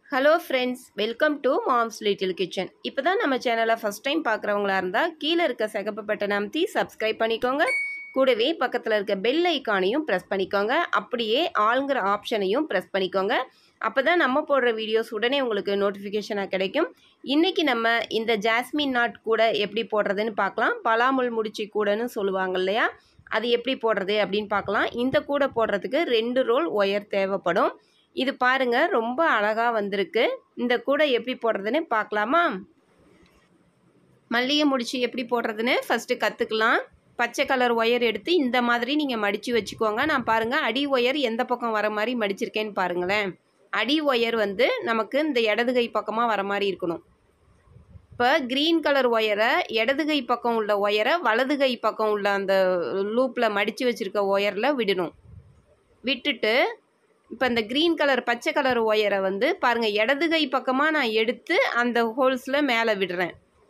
hello friends welcome to mom's little kitchen இப்போ தான் நம்ம சேனலை ஃபஸ்ட் டைம் பார்க்குறவங்களா இருந்தால் கீழே இருக்க சிகப்பு பட்டன் அமைத்தி சப்ஸ்கிரைப் பண்ணிக்கோங்க கூடவே பக்கத்தில் இருக்க பெல் ஐக்கானையும் ப்ரெஸ் பண்ணிக்கோங்க அப்படியே ஆளுங்கிற ஆப்ஷனையும் ப்ரெஸ் பண்ணிக்கோங்க அப்போ தான் நம்ம போடுற வீடியோஸ் உடனே உங்களுக்கு நோட்டிஃபிகேஷனாக கிடைக்கும் இன்றைக்கி நம்ம இந்த ஜாஸ்மின் நாட் கூட எப்படி போடுறதுன்னு பார்க்கலாம் பலாமுள் முடிச்சு கூடன்னு சொல்லுவாங்க இல்லையா அது எப்படி போடுறது அப்படின்னு பார்க்கலாம் இந்த கூடை போடுறதுக்கு ரெண்டு ரோல் ஒயர் தேவைப்படும் இது பாருங்க ரொம்ப அழகாக வந்திருக்கு இந்த கூடை எப்படி போடுறதுன்னு பார்க்கலாமா மல்லிகை முடிச்சு எப்படி போடுறதுன்னு ஃபஸ்ட்டு கற்றுக்கலாம் பச்சை கலர் ஒயர் எடுத்து இந்த மாதிரி நீங்கள் மடித்து வச்சுக்கோங்க நான் பாருங்கள் அடி ஒயர் எந்த பக்கம் வர மாதிரி மடிச்சிருக்கேன்னு பாருங்களேன் அடி ஒயர் வந்து நமக்கு இந்த இடது கை பக்கமாக வர மாதிரி இருக்கணும் இப்போ க்ரீன் கலர் ஒயரை இடது கை பக்கம் உள்ள ஒயரை வலது கை பக்கம் உள்ள அந்த லூப்பில் மடித்து வச்சுருக்க ஒயரில் விடணும் விட்டுட்டு இப்போ இந்த க்ரீன் கலர் பச்சை கலர் ஒயரை வந்து பாருங்கள் இடது கை பக்கமாக நான் எடுத்து அந்த ஹோல்ஸில் மேலே விடுறேன்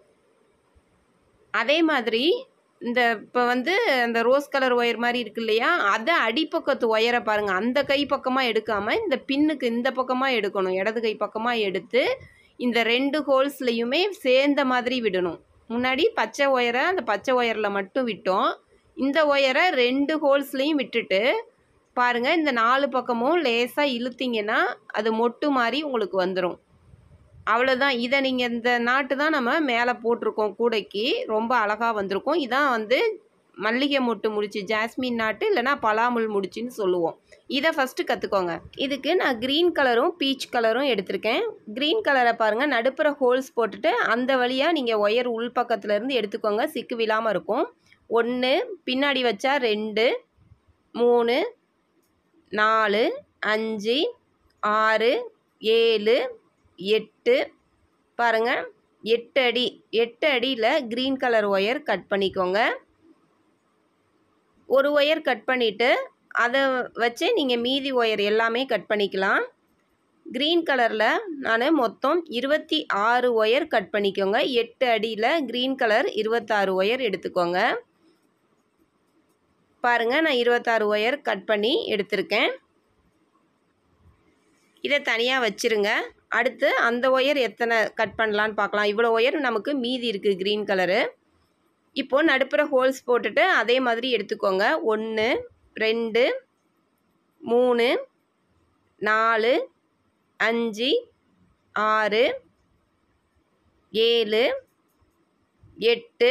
அதே மாதிரி இந்த இப்போ வந்து அந்த ரோஸ் கலர் ஒயர் மாதிரி இருக்கு இல்லையா அதை அடிப்பக்கத்து ஒயரை பாருங்கள் அந்த கை பக்கமாக எடுக்காமல் இந்த பின்னுக்கு இந்த பக்கமாக எடுக்கணும் இடது கை பக்கமாக எடுத்து இந்த ரெண்டு ஹோல்ஸ்லையுமே சேர்ந்த மாதிரி விடணும் முன்னாடி பச்சை ஒயரை அந்த பச்சை ஒயரில் மட்டும் விட்டோம் இந்த ஒயரை ரெண்டு ஹோல்ஸ்லையும் விட்டுட்டு பாருங்கள் இந்த நாலு பக்கமும் லேசாக இழுத்தீங்கன்னா அது மொட்டு மாதிரி உங்களுக்கு வந்துடும் அவ்வளோதான் இதை நீங்கள் இந்த நாட்டு தான் நம்ம மேலே போட்டிருக்கோம் கூடைக்கு ரொம்ப அழகாக வந்திருக்கும் இதான் வந்து மல்லிகை மொட்டு முடிச்சு ஜாஸ்மின் நாட்டு இல்லைனா பலாமுள் முடிச்சுன்னு சொல்லுவோம் இதை ஃபஸ்ட்டு கற்றுக்கோங்க இதுக்கு நான் க்ரீன் கலரும் பீச் கலரும் எடுத்திருக்கேன் க்ரீன் கலரை பாருங்கள் நடுப்புற ஹோல்ஸ் போட்டுட்டு அந்த வழியாக நீங்கள் ஒயர் உள் பக்கத்துலேருந்து எடுத்துக்கோங்க சிக்கு விழாமல் இருக்கும் ஒன்று பின்னாடி வச்சா ரெண்டு மூணு நாலு அஞ்சு ஆறு ஏழு எட்டு பாருங்கள் எட்டு அடி எட்டு அடியில் க்ரீன் கலர் ஒயர் கட் பண்ணிக்கோங்க ஒரு ஒயர் கட் பண்ணிவிட்டு அதை வச்சு நீங்கள் மீதி ஒயர் எல்லாமே கட் பண்ணிக்கலாம் க்ரீன் கலரில் நான் மொத்தம் இருபத்தி ஆறு ஒயர் கட் பண்ணிக்கோங்க எட்டு அடியில் க்ரீன் கலர் இருபத்தாறு ஒயர் எடுத்துக்கோங்க பாருங்கள் நான் இருபத்தாறு ஒயர் கட் பண்ணி எடுத்திருக்கேன் இதை தனியாக வச்சுருங்க அடுத்து அந்த ஒயர் எத்தனை கட் பண்ணலான்னு பார்க்கலாம் இவ்வளோ ஒயர் நமக்கு மீதி இருக்குது க்ரீன் கலரு இப்போது நடுப்புற ஹோல்ஸ் போட்டுட்டு அதே மாதிரி எடுத்துக்கோங்க ஒன்று ரெண்டு மூணு நாலு அஞ்சு ஆறு ஏழு எட்டு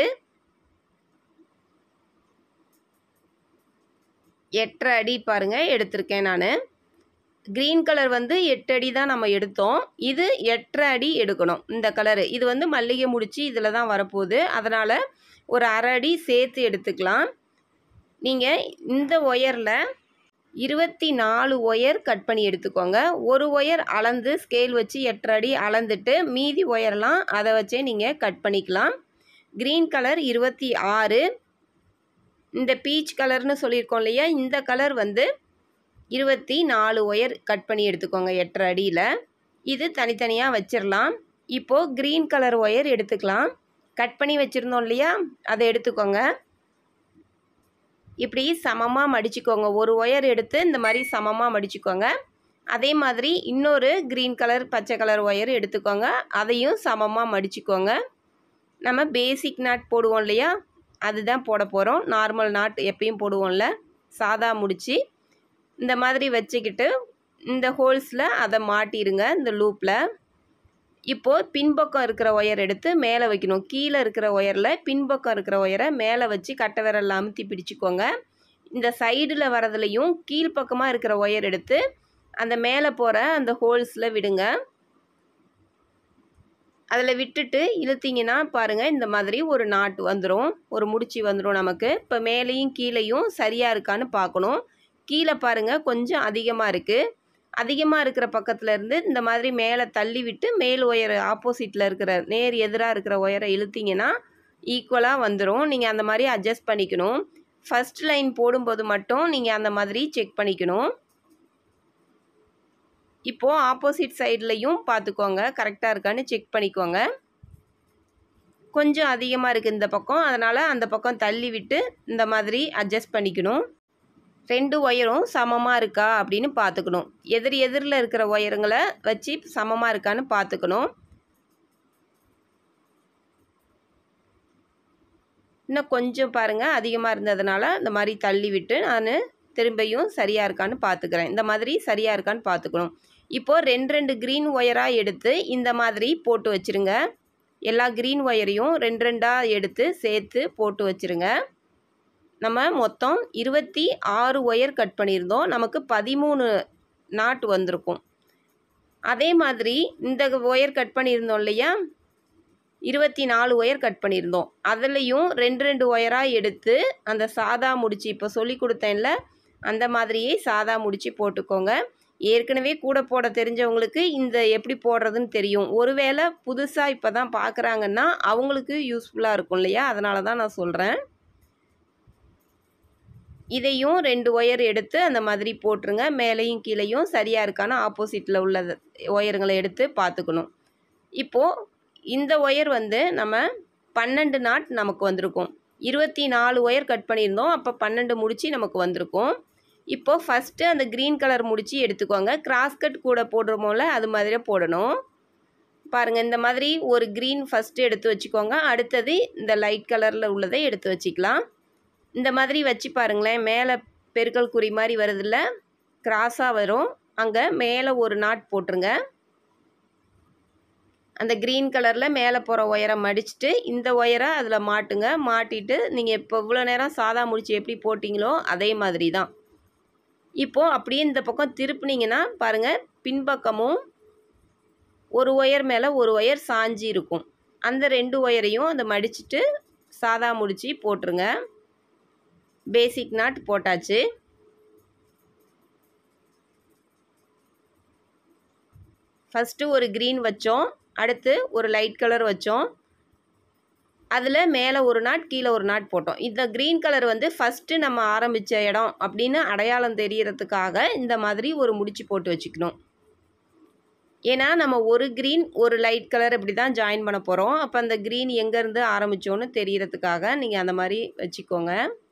எட்டரை அடி பாருங்கள் எடுத்திருக்கேன் நான் க்ரீன் கலர் வந்து எட்டு அடி தான் நம்ம எடுத்தோம் இது எட்டரை அடி எடுக்கணும் இந்த கலரு இது வந்து மல்லிகை முடிச்சு இதில் தான் வரப்போகுது அதனால் ஒரு அரை அடி சேர்த்து எடுத்துக்கலாம் நீங்கள் இந்த ஒயரில் இருபத்தி நாலு ஒயர் கட் பண்ணி எடுத்துக்கோங்க ஒரு ஒயர் அளந்து ஸ்கேல் வச்சு எட்டரை அடி அளந்துட்டு மீதி ஒயர்லாம் அதை வச்சே நீங்கள் கட் பண்ணிக்கலாம் க்ரீன் கலர் இருபத்தி ஆறு இந்த பீச் கலர்னு சொல்லியிருக்கோம் இல்லையா இந்த கலர் வந்து இருபத்தி நாலு ஒயர் கட் பண்ணி எடுத்துக்கோங்க எட்டரை அடியில் இது தனித்தனியாக வச்சிடலாம் இப்போது க்ரீன் கலர் ஒயர் எடுத்துக்கலாம் கட் பண்ணி வச்சுருந்தோம் இல்லையா அதை எடுத்துக்கோங்க இப்படி சமமாக மடிச்சுக்கோங்க ஒரு ஒயர் எடுத்து இந்த மாதிரி சமமாக மடிச்சுக்கோங்க அதே மாதிரி இன்னொரு க்ரீன் கலர் பச்சை கலர் ஒயர் எடுத்துக்கோங்க அதையும் சமமாக மடிச்சுக்கோங்க நம்ம பேசிக் நாட் போடுவோம் இல்லையா அதுதான் போட போகிறோம் நார்மல் நாட் எப்பயும் போடுவோம்ல சாதா முடிச்சு இந்த மாதிரி வச்சுக்கிட்டு இந்த ஹோல்ஸில் அதை மாட்டிடுங்க இந்த லூப்பில் இப்போது பின்பக்கம் இருக்கிற ஒயர் எடுத்து மேலே வைக்கணும் கீழே இருக்கிற ஒயரில் பின்பக்கம் இருக்கிற ஒயரை மேலே வச்சு கட்டை விரல் அமுத்தி பிடிச்சிக்கோங்க இந்த சைடில் வரதுலையும் கீழ்ப்பக்கமாக இருக்கிற ஒயர் எடுத்து அந்த மேலே போகிற அந்த ஹோல்ஸில் விடுங்க அதில் விட்டுட்டு இழுத்தீங்கன்னா பாருங்கள் இந்த மாதிரி ஒரு நாட்டு வந்துடும் ஒரு முடிச்சு வந்துடும் நமக்கு இப்போ மேலேயும் கீழேயும் சரியாக இருக்கான்னு பார்க்கணும் கீழே பாருங்கள் கொஞ்சம் அதிகமாக இருக்குது அதிகமாக இருக்கிற பக்கத்தில் இருந்து இந்த மாதிரி மேலே தள்ளி விட்டு மேல் ஒயர் ஆப்போசிட்டில் இருக்கிற நேர் எதிராக இருக்கிற ஒயரை இழுத்தீங்கன்னா ஈக்குவலாக வந்துடும் நீங்கள் அந்த மாதிரி அட்ஜஸ்ட் பண்ணிக்கணும் ஃபஸ்ட் லைன் போடும்போது மட்டும் நீங்கள் அந்த மாதிரி செக் பண்ணிக்கணும் இப்போது ஆப்போசிட் சைட்லேயும் பார்த்துக்கோங்க கரெக்டாக இருக்கான்னு செக் பண்ணிக்கோங்க கொஞ்சம் அதிகமாக இருக்குது இந்த பக்கம் அதனால் அந்த பக்கம் தள்ளி விட்டு இந்த மாதிரி அட்ஜஸ்ட் பண்ணிக்கணும் ரெண்டு ஒயரும் சமமாக இருக்கா அப்படின்னு பார்த்துக்கணும் எதிர் எதிரில் இருக்கிற ஒயருங்களை வச்சு சமமாக இருக்கான்னு பார்த்துக்கணும் இன்னும் கொஞ்சம் பாருங்கள் அதிகமாக இருந்ததுனால இந்த மாதிரி தள்ளி விட்டு நான் திரும்பியும் சரியாக இருக்கான்னு பார்த்துக்கிறேன் இந்த மாதிரி சரியாக இருக்கான்னு பார்த்துக்கணும் இப்போது ரெண்டு ரெண்டு க்ரீன் ஒயராக எடுத்து இந்த மாதிரி போட்டு வச்சுருங்க எல்லா க்ரீன் ஒயரையும் ரெண்டு ரெண்டாக எடுத்து சேர்த்து போட்டு வச்சுருங்க நம்ம மொத்தம் இருபத்தி ஆறு ஒயர் கட் பண்ணியிருந்தோம் நமக்கு பதிமூணு நாட் வந்திருக்கும் அதே மாதிரி இந்த ஒயர் கட் பண்ணியிருந்தோம் இல்லையா இருபத்தி நாலு ஒயர் கட் பண்ணியிருந்தோம் அதுலேயும் ரெண்டு ரெண்டு ஒயராக எடுத்து அந்த சாதா முடிச்சு இப்போ சொல்லி கொடுத்தேன்ல அந்த மாதிரியே சாதா முடிச்சு போட்டுக்கோங்க ஏற்கனவே கூட போட தெரிஞ்சவங்களுக்கு இந்த எப்படி போடுறதுன்னு தெரியும் ஒருவேளை புதுசாக இப்போ தான் பார்க்குறாங்கன்னா அவங்களுக்கு யூஸ்ஃபுல்லாக இருக்கும் இல்லையா அதனால தான் நான் சொல்கிறேன் இதையும் ரெண்டு ஒயர் எடுத்து அந்த மாதிரி போட்டுருங்க மேலேயும் கீழேயும் சரியாக இருக்கான்னு ஆப்போசிட்டில் உள்ள ஒயருங்களை எடுத்து பார்த்துக்கணும் இப்போது இந்த ஒயர் வந்து நம்ம பன்னெண்டு நாட் நமக்கு வந்திருக்கும் இருபத்தி நாலு ஒயர் கட் பண்ணியிருந்தோம் அப்போ பன்னெண்டு முடிச்சு நமக்கு வந்திருக்கும் இப்போது ஃபஸ்ட்டு அந்த க்ரீன் கலர் முடிச்சு எடுத்துக்கோங்க கிராஸ் கட் கூட போடுறோமோல அது மாதிரியே போடணும் பாருங்கள் இந்த மாதிரி ஒரு க்ரீன் ஃபஸ்ட்டு எடுத்து வச்சுக்கோங்க அடுத்தது இந்த லைட் கலரில் உள்ளதை எடுத்து வச்சுக்கலாம் இந்த மாதிரி வச்சு பாருங்களேன் மேலே பெருக்கல் குறி மாதிரி வருதில்ல கிராஸாக வரும் அங்கே மேலே ஒரு நாட் போட்டுருங்க அந்த க்ரீன் கலரில் மேலே போகிற ஒயரை மடிச்சுட்டு இந்த ஒயரை அதில் மாட்டுங்க மாட்டிட்டு நீங்கள் இப்போ இவ்வளோ நேரம் சாதா முடிச்சு எப்படி போட்டிங்களோ அதே மாதிரி தான் இப்போது அப்படியே இந்த பக்கம் திருப்புனீங்கன்னா பாருங்கள் பின்பக்கமும் ஒரு ஒயர் மேலே ஒரு ஒயர் சாஞ்சி இருக்கும் அந்த ரெண்டு ஒயரையும் அந்த மடிச்சுட்டு சாதா முடிச்சு போட்டுருங்க பேசிக் நாட் போட்டாச்சு ஃபஸ்ட்டு ஒரு க்ரீன் வச்சோம் அடுத்து ஒரு லைட் கலர் வச்சோம் அதில் மேலே ஒரு நாட் கீழே ஒரு நாட் போட்டோம் இந்த க்ரீன் கலர் வந்து ஃபஸ்ட்டு நம்ம ஆரம்பித்த இடம் அப்படின்னு அடையாளம் தெரியறதுக்காக இந்த மாதிரி ஒரு முடிச்சு போட்டு வச்சுக்கணும் ஏன்னா நம்ம ஒரு க்ரீன் ஒரு லைட் கலர் இப்படி தான் ஜாயின் பண்ண போகிறோம் அப்போ அந்த க்ரீன் எங்கேருந்து ஆரம்பித்தோன்னு தெரியறதுக்காக நீங்கள் அந்த மாதிரி வச்சுக்கோங்க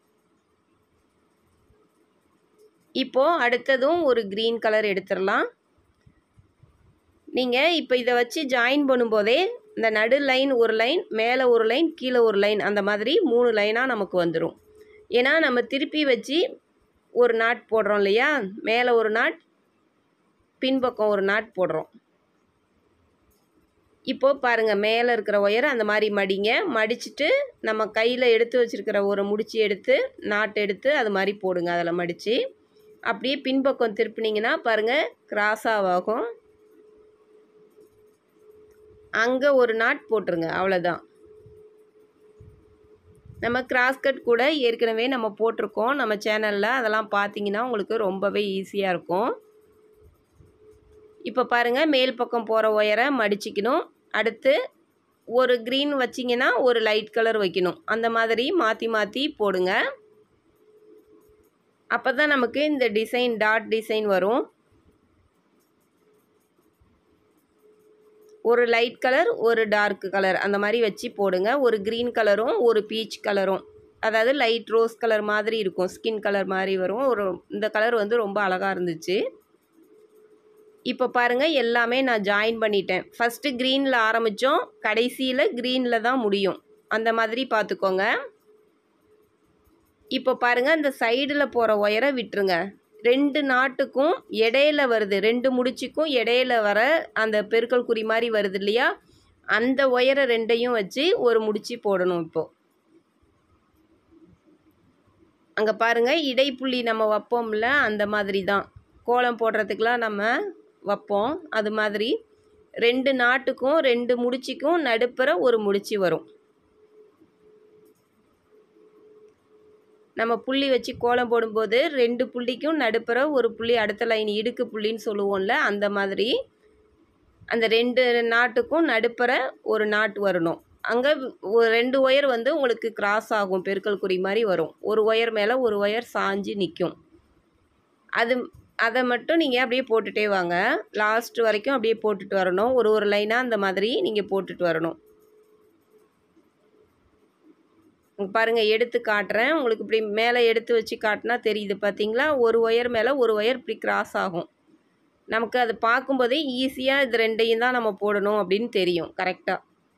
இப்போது அடுத்ததும் ஒரு க்ரீன் கலர் எடுத்துடலாம் நீங்கள் இப்போ இதை வச்சு ஜாயின் பண்ணும்போதே இந்த நடு லைன் ஒரு லைன் மேலே ஒரு லைன் கீழே ஒரு லைன் அந்த மாதிரி மூணு லைனாக நமக்கு வந்துடும் ஏன்னா நம்ம திருப்பி வச்சு ஒரு நாட் போடுறோம் இல்லையா மேலே ஒரு நாட் பின்பக்கம் ஒரு நாட் போடுறோம் இப்போது பாருங்கள் மேலே இருக்கிற ஒயரை அந்த மாதிரி மடிங்க மடிச்சுட்டு நம்ம கையில் எடுத்து வச்சுருக்கிற ஒரு முடிச்சு எடுத்து நாட் எடுத்து அது மாதிரி போடுங்க அதில் மடித்து அப்படியே பின்பக்கம் திருப்பினீங்கன்னா பாருங்கள் கிராஸாக ஆகும் அங்கே ஒரு நாட் போட்டுருங்க அவ்வளோதான் நம்ம கிராஸ் கட் கூட ஏற்கனவே நம்ம போட்டிருக்கோம் நம்ம சேனலில் அதெல்லாம் பார்த்தீங்கன்னா உங்களுக்கு ரொம்பவே ஈஸியாக இருக்கும் இப்போ பாருங்கள் மேல் பக்கம் போகிற ஒயரை மடிச்சிக்கணும் அடுத்து ஒரு க்ரீன் வச்சிங்கன்னா ஒரு லைட் கலர் வைக்கணும் அந்த மாதிரி மாற்றி மாற்றி போடுங்க அப்போ தான் நமக்கு இந்த டிசைன் டாட் டிசைன் வரும் ஒரு லைட் கலர் ஒரு டார்க் கலர் அந்த மாதிரி வச்சு போடுங்க ஒரு க்ரீன் கலரும் ஒரு பீச் கலரும் அதாவது லைட் ரோஸ் கலர் மாதிரி இருக்கும் ஸ்கின் கலர் மாதிரி வரும் ஒரு இந்த கலர் வந்து ரொம்ப அழகாக இருந்துச்சு இப்போ பாருங்கள் எல்லாமே நான் ஜாயின் பண்ணிட்டேன் ஃபஸ்ட்டு க்ரீனில் ஆரம்பித்தோம் கடைசியில் க்ரீனில் தான் முடியும் அந்த மாதிரி பார்த்துக்கோங்க இப்போ பாருங்கள் இந்த சைடில் போகிற ஒயரை விட்டுருங்க ரெண்டு நாட்டுக்கும் இடையில வருது ரெண்டு முடிச்சுக்கும் இடையில வர அந்த பெருக்கல் குறி மாதிரி வருது இல்லையா அந்த ஒயரை ரெண்டையும் வச்சு ஒரு முடிச்சு போடணும் இப்போது அங்கே பாருங்கள் இடைப்புள்ளி நம்ம வைப்போம்ல அந்த மாதிரி தான் கோலம் போடுறதுக்கெலாம் நம்ம வைப்போம் அது மாதிரி ரெண்டு நாட்டுக்கும் ரெண்டு முடிச்சுக்கும் நடுப்புற ஒரு முடிச்சு வரும் நம்ம புள்ளி வச்சு கோலம் போடும்போது ரெண்டு புள்ளிக்கும் நடுப்புற ஒரு புள்ளி அடுத்த லைன் இடுக்கு புள்ளின்னு சொல்லுவோம்ல அந்த மாதிரி அந்த ரெண்டு நாட்டுக்கும் நடுப்புற ஒரு நாட்டு வரணும் அங்கே ஒரு ரெண்டு ஒயர் வந்து உங்களுக்கு கிராஸ் ஆகும் பெருக்கல் குறி மாதிரி வரும் ஒரு ஒயர் மேலே ஒரு ஒயர் சாஞ்சு நிற்கும் அது அதை மட்டும் நீங்கள் அப்படியே போட்டுகிட்டே வாங்க லாஸ்ட் வரைக்கும் அப்படியே போட்டுட்டு வரணும் ஒரு ஒரு லைனாக அந்த மாதிரி நீங்கள் போட்டுட்டு வரணும் பாருங்கள் எடுத்து காட்டுறேன் உங்களுக்கு இப்படி மேலே எடுத்து வச்சு காட்டினா தெரியுது பார்த்தீங்களா ஒரு ஒயர் மேலே ஒரு ஒயர் இப்படி கிராஸ் ஆகும் நமக்கு அது பார்க்கும்போதே ஈஸியாக இது ரெண்டையும் தான் நம்ம போடணும் அப்படின்னு தெரியும் கரெக்டாக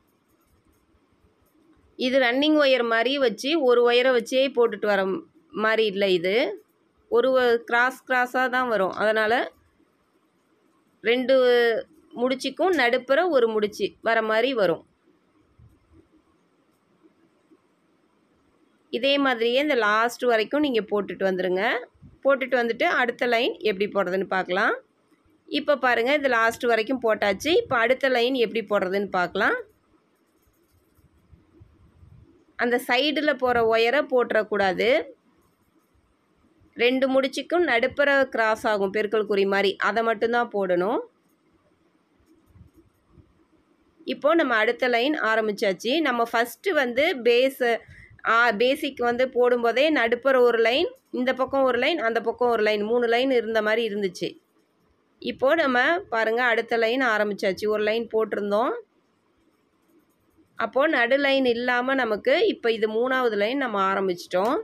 இது ரன்னிங் ஒயர் மாதிரி வச்சு ஒரு ஒயரை வச்சே போட்டுட்டு வர மாதிரி இல்லை இது ஒரு கிராஸ் கிராஸாக தான் வரும் அதனால் ரெண்டு முடிச்சுக்கும் நடுப்புற ஒரு முடிச்சு வர மாதிரி வரும் இதே மாதிரியே இந்த லாஸ்ட் வரைக்கும் நீங்கள் போட்டுட்டு வந்துடுங்க போட்டுட்டு வந்துட்டு அடுத்த லைன் எப்படி போடுறதுன்னு பார்க்கலாம் இப்போ பாருங்கள் இது லாஸ்ட் வரைக்கும் போட்டாச்சு இப்போ அடுத்த லைன் எப்படி போடுறதுன்னு பார்க்கலாம் அந்த சைடில் போகிற ஒயரை போட்டுறக்கூடாது ரெண்டு முடிச்சுக்கும் நடுப்புற கிராஸ் ஆகும் பெருக்கல் குறி மாதிரி அதை மட்டும்தான் போடணும் இப்போது நம்ம அடுத்த லைன் ஆரம்பித்தாச்சு நம்ம ஃபஸ்ட்டு வந்து பேஸு பேசிக் வந்து போடும்போதே நடுப்புற ஒரு லைன் இந்த பக்கம் ஒரு லைன் அந்த பக்கம் ஒரு லைன் மூணு லைன் இருந்த மாதிரி இருந்துச்சு இப்போது நம்ம பாருங்கள் அடுத்த லைன் ஆரம்பித்தாச்சு ஒரு லைன் போட்டிருந்தோம் அப்போது நடு லைன் இல்லாமல் நமக்கு இப்போ இது மூணாவது லைன் நம்ம ஆரம்பிச்சிட்டோம்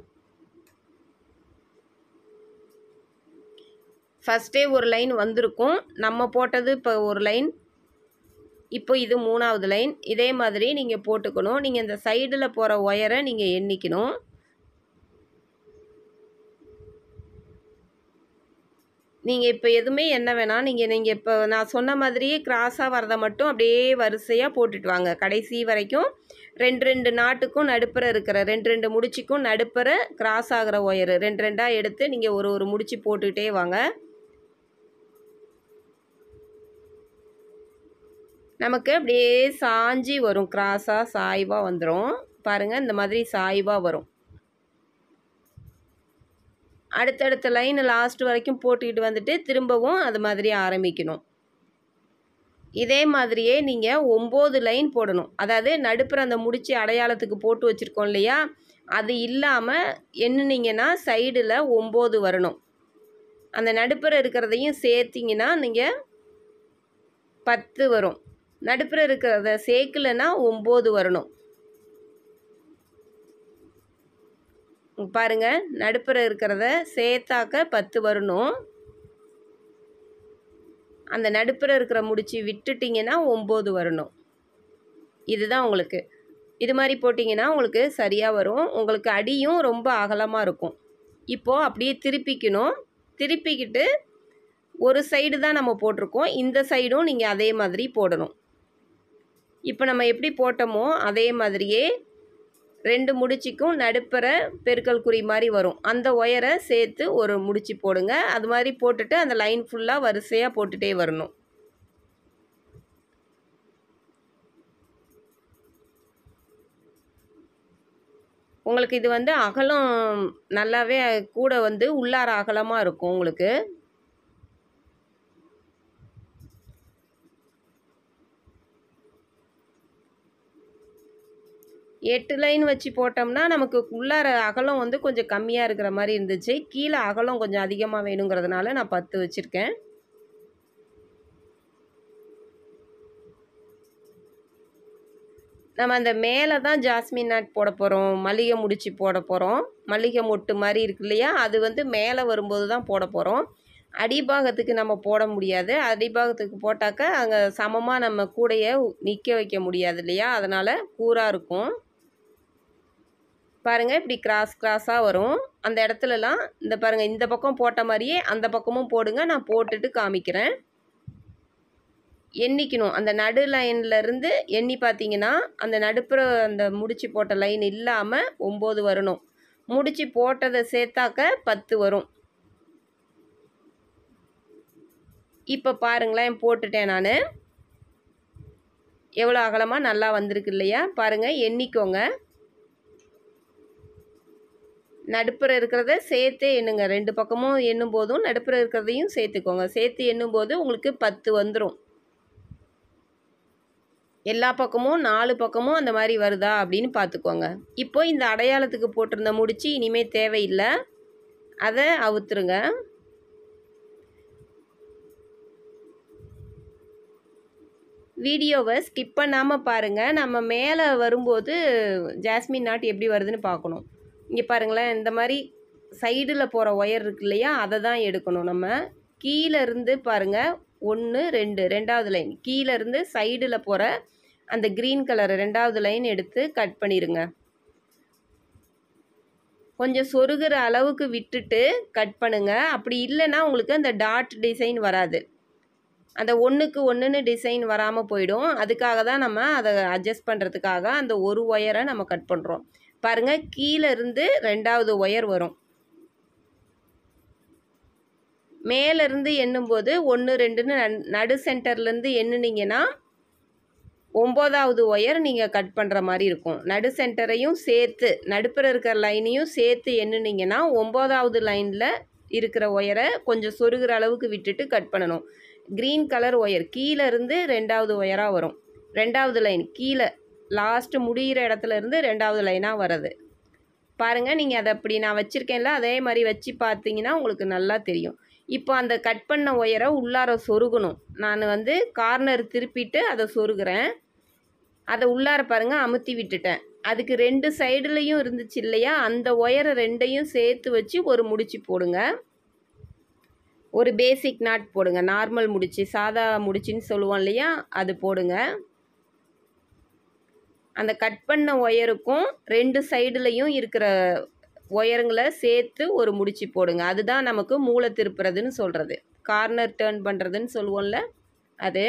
ஃபஸ்ட்டே ஒரு லைன் வந்திருக்கும் நம்ம போட்டது இப்போ ஒரு லைன் இப்போ இது மூணாவது லைன் இதே மாதிரி நீங்கள் போட்டுக்கணும் நீங்கள் இந்த சைடில் போகிற ஒயரை நீங்கள் எண்ணிக்கணும் நீங்கள் இப்போ எதுவுமே என்ன வேணாம் நீங்கள் நீங்கள் இப்போ நான் சொன்ன மாதிரியே கிராஸாக வரதை மட்டும் அப்படியே வரிசையாக போட்டுட்டு வாங்க கடைசி வரைக்கும் ரெண்டு ரெண்டு நாட்டுக்கும் நடுப்புற இருக்கிற ரெண்டு ரெண்டு முடிச்சுக்கும் நடுப்புற கிராஸ் ஆகிற ஒயரு ரெண்டு ரெண்டாக எடுத்து நீங்கள் ஒரு ஒரு முடிச்சு போட்டுக்கிட்டே வாங்க நமக்கு அப்படியே சாஞ்சி வரும் கிராஸாக சாய்வாக வந்துடும் பாருங்கள் இந்த மாதிரி சாய்வாக வரும் அடுத்தடுத்த லைன் லாஸ்ட் வரைக்கும் போட்டுக்கிட்டு வந்துட்டு திரும்பவும் அது மாதிரி ஆரம்பிக்கணும் இதே மாதிரியே நீங்கள் ஒம்பது லைன் போடணும் அதாவது நடுப்புற அந்த முடிச்சு அடையாளத்துக்கு போட்டு வச்சுருக்கோம் இல்லையா அது இல்லாமல் எண்ணினீங்கன்னா சைடில் ஒம்பது வரணும் அந்த நடுப்புற இருக்கிறதையும் சேர்த்திங்கன்னா நீங்கள் பத்து வரும் நடுப்புற இருக்கிறத சேர்க்கலைன்னா ஒம்பது வரணும் பாருங்க நடுப்புற இருக்கிறத சேர்த்தாக்க பத்து வரணும் அந்த நடுப்புற இருக்கிற முடிச்சு விட்டுட்டிங்கன்னா ஒம்பது வரணும் இதுதான் உங்களுக்கு இது மாதிரி போட்டிங்கன்னா உங்களுக்கு சரியாக வரும் உங்களுக்கு அடியும் ரொம்ப அகலமாக இருக்கும் இப்போது அப்படியே திருப்பிக்கணும் திருப்பிக்கிட்டு ஒரு சைடு தான் நம்ம போட்டிருக்கோம் இந்த சைடும் நீங்கள் அதே மாதிரி போடணும் இப்போ நம்ம எப்படி போட்டோமோ அதே மாதிரியே ரெண்டு முடிச்சுக்கும் நடுப்புற பெருக்கல் குறி மாதிரி வரும் அந்த ஒயரை சேர்த்து ஒரு முடிச்சு போடுங்க அது மாதிரி போட்டுட்டு அந்த லைன் ஃபுல்லாக வரிசையாக போட்டுகிட்டே வரணும் உங்களுக்கு இது வந்து அகலம் நல்லாவே கூட வந்து உள்ளார அகலமாக இருக்கும் உங்களுக்கு எட்டு லைன் வச்சு போட்டோம்னா நமக்கு உள்ளார அகலம் வந்து கொஞ்சம் கம்மியாக இருக்கிற மாதிரி இருந்துச்சு கீழே அகலம் கொஞ்சம் அதிகமாக வேணுங்கிறதுனால நான் பத்து வச்சுருக்கேன் நம்ம அந்த மேலே தான் ஜாஸ்மின் நாட் போட போகிறோம் மல்லிகை முடிச்சு போட போகிறோம் மல்லிகை மொட்டு மாதிரி இருக்கு இல்லையா அது வந்து மேலே வரும்போது தான் போட போகிறோம் அடிபாகத்துக்கு நம்ம போட முடியாது அடிபாகத்துக்கு போட்டாக்க அங்கே சமமாக நம்ம கூடையை நிற்க வைக்க முடியாது இல்லையா அதனால் கூராக இருக்கும் பாருங்கள் இப்படி கிராஸ் கிராஸாக வரும் அந்த இடத்துலலாம் இந்த பாருங்கள் இந்த பக்கம் போட்ட மாதிரியே அந்த பக்கமும் போடுங்க நான் போட்டுட்டு காமிக்கிறேன் எண்ணிக்கணும் அந்த நடு லைன்லேருந்து எண்ணி பார்த்தீங்கன்னா அந்த நடுப்புற அந்த முடிச்சு போட்ட லைன் இல்லாமல் ஒம்பது வரணும் முடிச்சு போட்டதை சேர்த்தாக்க பத்து வரும் இப்போ பாருங்களேன் போட்டுட்டேன் நான் எவ்வளோ அகலமாக நல்லா வந்திருக்கு இல்லையா பாருங்கள் எண்ணிக்கோங்க நடுப்புற இருக்கிறத சேர்த்து எண்ணுங்க ரெண்டு பக்கமும் எண்ணும் போதும் நடுப்புற இருக்கிறதையும் சேர்த்துக்கோங்க சேர்த்து எண்ணும் போது உங்களுக்கு பத்து வந்துடும் எல்லா பக்கமும் நாலு பக்கமும் அந்த மாதிரி வருதா அப்படின்னு பார்த்துக்கோங்க இப்போ இந்த அடையாளத்துக்கு போட்டிருந்த முடிச்சு இனிமேல் தேவையில்லை அதை அவுத்துருங்க வீடியோவை ஸ்கிப் பண்ணாமல் பாருங்கள் நம்ம மேலே வரும்போது ஜாஸ்மின் நாட் எப்படி வருதுன்னு பார்க்கணும் இங்கே பாருங்களேன் இந்த மாதிரி சைடில் போகிற ஒயர் இருக்கு இல்லையா அதை தான் எடுக்கணும் நம்ம கீழே இருந்து பாருங்கள் ஒன்று ரெண்டு ரெண்டாவது லைன் கீழே இருந்து சைடில் போகிற அந்த க்ரீன் கலர் ரெண்டாவது லைன் எடுத்து கட் பண்ணிடுங்க கொஞ்சம் சொருகிற அளவுக்கு விட்டுட்டு கட் பண்ணுங்க அப்படி இல்லைன்னா உங்களுக்கு அந்த டாட் டிசைன் வராது அந்த ஒன்றுக்கு ஒன்றுன்னு டிசைன் வராமல் போயிடும் அதுக்காக தான் நம்ம அதை அட்ஜஸ்ட் பண்ணுறதுக்காக அந்த ஒரு ஒயரை நம்ம கட் பண்ணுறோம் பாருங்கள் கீழே இருந்து ரெண்டாவது ஒயர் வரும் மேலேருந்து எண்ணும்போது ஒன்று ரெண்டுன்னு நடு- நடு சென்டர்லேருந்து எண்ணுனீங்கன்னா ஒம்போதாவது ஒயர் நீங்கள் கட் பண்ணுற மாதிரி இருக்கும் நடு சென்டரையும் சேர்த்து நடுப்புற இருக்கிற லைனையும் சேர்த்து எண்ணுனீங்கன்னா ஒம்போதாவது லைனில் இருக்கிற ஒயரை கொஞ்சம் சொருகிற அளவுக்கு விட்டுட்டு கட் பண்ணணும் க்ரீன் கலர் ஒயர் கீழே இருந்து ரெண்டாவது ஒயராக வரும் ரெண்டாவது லைன் கீழே லாஸ்ட்டு முடிகிற இடத்துல இருந்து ரெண்டாவது லைனாக வர்றது பாருங்கள் நீங்கள் அதை அப்படி நான் வச்சுருக்கேன்ல அதே மாதிரி வச்சு பார்த்தீங்கன்னா உங்களுக்கு நல்லா தெரியும் இப்போ அந்த கட் பண்ண ஒயரை உள்ளார சொருகணும் நான் வந்து கார்னர் திருப்பிட்டு அதை சொருகிறேன் அதை உள்ளார பாருங்க அமுத்தி விட்டுட்டேன் அதுக்கு ரெண்டு சைடுலேயும் இருந்துச்சு இல்லையா அந்த ஒயரை ரெண்டையும் சேர்த்து வச்சு ஒரு முடிச்சு போடுங்க ஒரு பேசிக் நாட் போடுங்க நார்மல் முடிச்சு சாதா முடிச்சுன்னு சொல்லுவோம் இல்லையா அது போடுங்க அந்த கட் பண்ண ஒயருக்கும் ரெண்டு சைடுலையும் இருக்கிற ஒயருங்களை சேர்த்து ஒரு முடிச்சு போடுங்க அதுதான் நமக்கு மூளை திருப்புறதுன்னு சொல்கிறது கார்னர் டேர்ன் பண்ணுறதுன்னு சொல்லுவோம்ல அது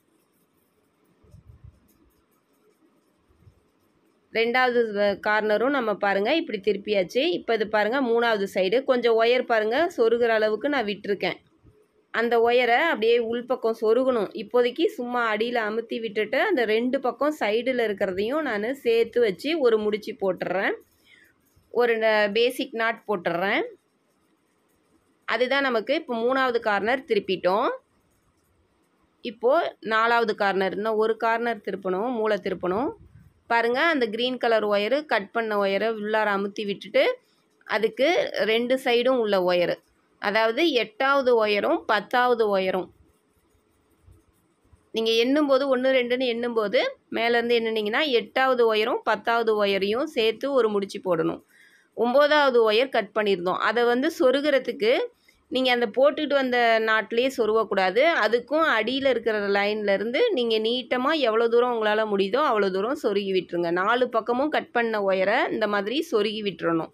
ரெண்டாவது கார்னரும் நம்ம பாருங்கள் இப்படி திருப்பியாச்சு இப்போ இது பாருங்கள் மூணாவது சைடு கொஞ்சம் ஒயர் பாருங்கள் சொருகிற அளவுக்கு நான் விட்டிருக்கேன் அந்த ஒயரை அப்படியே உள்பக்கம் சொருகணும் இப்போதைக்கு சும்மா அடியில் அமுத்தி விட்டுட்டு அந்த ரெண்டு பக்கம் சைடில் இருக்கிறதையும் நான் சேர்த்து வச்சு ஒரு முடிச்சு போட்டுடுறேன் ஒரு பேசிக் நாட் போட்டுடுறேன் அதுதான் நமக்கு இப்போ மூணாவது கார்னர் திருப்பிட்டோம் இப்போது நாலாவது கார்னர் இன்னும் ஒரு கார்னர் திருப்பணும் மூளை திருப்பணும் பாருங்கள் அந்த க்ரீன் கலர் ஒயரு கட் பண்ண ஒயரை உள்ளார அமுத்தி விட்டுட்டு அதுக்கு ரெண்டு சைடும் உள்ள ஒயரு அதாவது எட்டாவது ஒயரும் பத்தாவது ஒயரும் நீங்கள் எண்ணும்போது ஒன்று ரெண்டுன்னு எண்ணும்போது மேலேருந்து எண்ணுனீங்கன்னா எட்டாவது ஒயரும் பத்தாவது ஒயரையும் சேர்த்து ஒரு முடிச்சு போடணும் ஒம்போதாவது ஒயர் கட் பண்ணியிருந்தோம் அதை வந்து சொருகிறதுக்கு நீங்கள் அந்த போட்டுக்கிட்டு வந்த நாட்டிலே சொருவக்கூடாது அதுக்கும் அடியில் இருக்கிற லைன்லேருந்து நீங்கள் நீட்டமாக எவ்வளோ தூரம் உங்களால் முடியுதோ அவ்வளோ தூரம் சொருகி விட்டுருங்க நாலு பக்கமும் கட் பண்ண ஒயரை இந்த மாதிரி சொருகி விட்டுறணும்